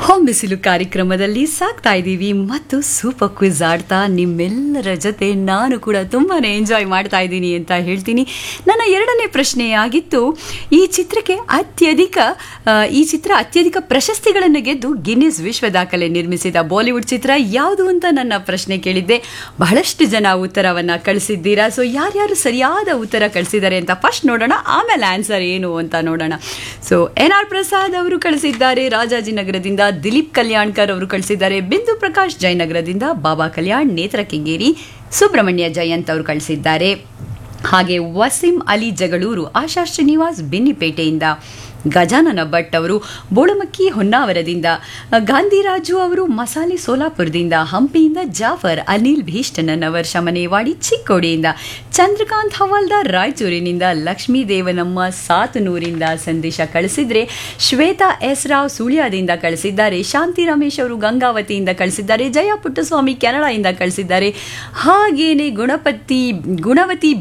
home ಬಿಸಿಲು ಕಾರ್ಯಕ್ರಮದಲ್ಲಿ ಸಾಕ್ತಾ ಇದ್ದೀವಿ ಮತ್ತು ಸೂಪರ್ ಕ್ವಿಜ್ ಆಡ್ತಾ ನಿಮ್ಮೆಲ್ಲರ ಜೊತೆ ನಾನು ಕೂಡ ತುಂಬಾನೇ ಎಂಜಾಯ್ ಮಾಡ್ತಾ ಇದ್ದೀನಿ ಅಂತ ಹೇಳ್ತೀನಿ ನನ್ನ ಎರಡನೇ ಪ್ರಶ್ನೆ ಆಗಿತ್ತು ಈ ಚಿತ್ರಕ್ಕೆ ಅತ್ಯಧಿಕ ಆ, ಈ ಚಿತ್ರ ಅತ್ಯಧಿಕ ಪ್ರಶಸ್ತಿಗಳನ್ನು ಗೆದ್ದು ಗಿನ್ನಿಸ್ ವಿಶ್ವ ದಾಖಲೆ ನಿರ್ಮಿಸಿದ ಬಾಲಿವುಡ್ ಚಿತ್ರ ಯಾವುದು ಅಂತ ನನ್ನ ಪ್ರಶ್ನೆ ಕೇಳಿದ್ದೆ ಬಹಳಷ್ಟು ಜನ ಉತ್ತರವನ್ನ ಕಳಿಸಿದ್ದೀರಾ ಸೊ ಯಾರ್ಯಾರು ಸರಿಯಾದ ಉತ್ತರ ಕಳಿಸಿದ್ದಾರೆ ಅಂತ ಫಸ್ಟ್ ನೋಡೋಣ ಆಮೇಲೆ ಆನ್ಸರ್ ಏನು ಅಂತ ನೋಡೋಣ ಸೊ ಎನ್ ಆರ್ ಪ್ರಸಾದ್ ಅವರು ಕಳಿಸಿದ್ದಾರೆ ರಾಜಾಜಿನಗರದಿಂದ ದಿಲೀಪ್ ಕಲ್ಯಾಣ್ಕರ್ ಅವರು ಕಳಿಸಿದ್ದಾರೆ ಬಿಂದು ಪ್ರಕಾಶ್ ಜಯನಗರದಿಂದ ಬಾಬಾ ಕಲ್ಯಾಣ್ ನೇತ್ರ ಕೆಂಗೇರಿ ಸುಬ್ರಹ್ಮಣ್ಯ ಜಯಂತ್ ಅವರು ಕಳಿಸಿದ್ದಾರೆ ಹಾಗೆ ವಸೀಂ ಅಲಿ ಜಗಳೂರು ಆಶಾ ಶ್ರೀನಿವಾಸ್ ಬಿನ್ನಿಪೇಟೆಯಿಂದ ಗಜಾನನ ಭಟ್ ಅವರು ಬೋಳಮಕ್ಕಿ ಹೊನ್ನಾವರದಿಂದ ಗಾಂಧಿರಾಜು ಅವರು ಮಸಾಲೆ ಸೋಲಾಪುರದಿಂದ ಹಂಪಿಯಿಂದ ಜಾಫರ್ ಅನಿಲ್ ಭೀಷ್ಟನನ್ ಅವರ್ ಶಮನೇವಾಡಿ ಚಿಕ್ಕೋಡಿಯಿಂದ ಚಂದ್ರಕಾಂತ್ ಹವಾಲ್ದಾರ್ ರಾಯಚೂರಿನಿಂದ ಲಕ್ಷ್ಮೀ ದೇವನಮ್ಮ ಸಾತನೂರಿಂದ ಸಂದೇಶ ಕಳಿಸಿದ್ರೆ ಶ್ವೇತಾ ಎಸ್ ರಾವ್ ಸುಳ್ಯದಿಂದ ಕಳಿಸಿದ್ದಾರೆ ಶಾಂತಿ ರಮೇಶ್ ಅವರು ಗಂಗಾವತಿಯಿಂದ ಕಳಿಸಿದ್ದಾರೆ ಜಯ ಪುಟ್ಟಸ್ವಾಮಿ ಕೆನಡಾಯಿಂದ ಕಳಿಸಿದ್ದಾರೆ ಹಾಗೇನೆ ಗುಣಪತಿ ಗುಣವತಿ